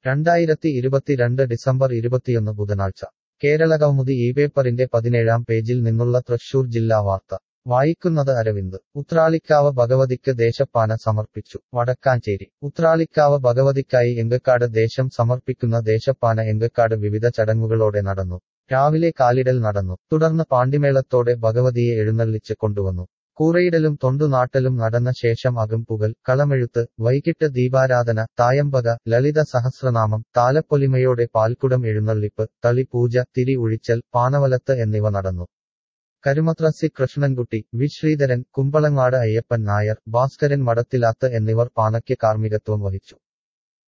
രണ്ടായിരത്തി ഇരുപത്തിരണ്ട് ഡിസംബർ ഇരുപത്തിയൊന്ന് ബുധനാഴ്ച കേരളകൗമുദി ഈ പേപ്പറിന്റെ പതിനേഴാം പേജിൽ നിന്നുള്ള തൃശൂർ ജില്ലാ വാർത്ത വായിക്കുന്നത് അരവിന്ദ് ഉത്രാളിക്കാവ് ഭഗവതിക്ക് ദേശപ്പാന സമർപ്പിച്ചു വടക്കാഞ്ചേരി ഉത്രാളിക്കാവ് ഭഗവതിക്കായി എങ്കക്കാട് ദേശം സമർപ്പിക്കുന്ന ദേശപ്പാന എങ്കക്കാട് വിവിധ ചടങ്ങുകളോടെ നടന്നു രാവിലെ കാലിടൽ നടന്നു തുടർന്ന് പാണ്ടിമേളത്തോടെ ഭഗവതിയെ എഴുന്നള്ളിച്ച് കൊണ്ടുവന്നു കൂറയിടലും തൊണ്ടുനാട്ടലും നടന്ന ശേഷം അകംപുകൽ കളമെഴുത്ത് വൈകിട്ട് ദീപാരാധന തായമ്പക ലളിത സഹസ്രനാമം താലപ്പൊലിമയോടെ പാൽക്കുടം എഴുന്നള്ളിപ്പ് തളിപൂജ തിരി ഉഴിച്ചൽ പാനവലത്ത് എന്നിവ നടന്നു കരുമത്രസി കൃഷ്ണൻകുട്ടി വി ശ്രീധരൻ കുമ്പളങ്ങാട് അയ്യപ്പൻ നായർ ഭാസ്കരൻ മടത്തിലാത്ത് എന്നിവർ പാനയ്ക്ക് കാർമ്മികത്വം വഹിച്ചു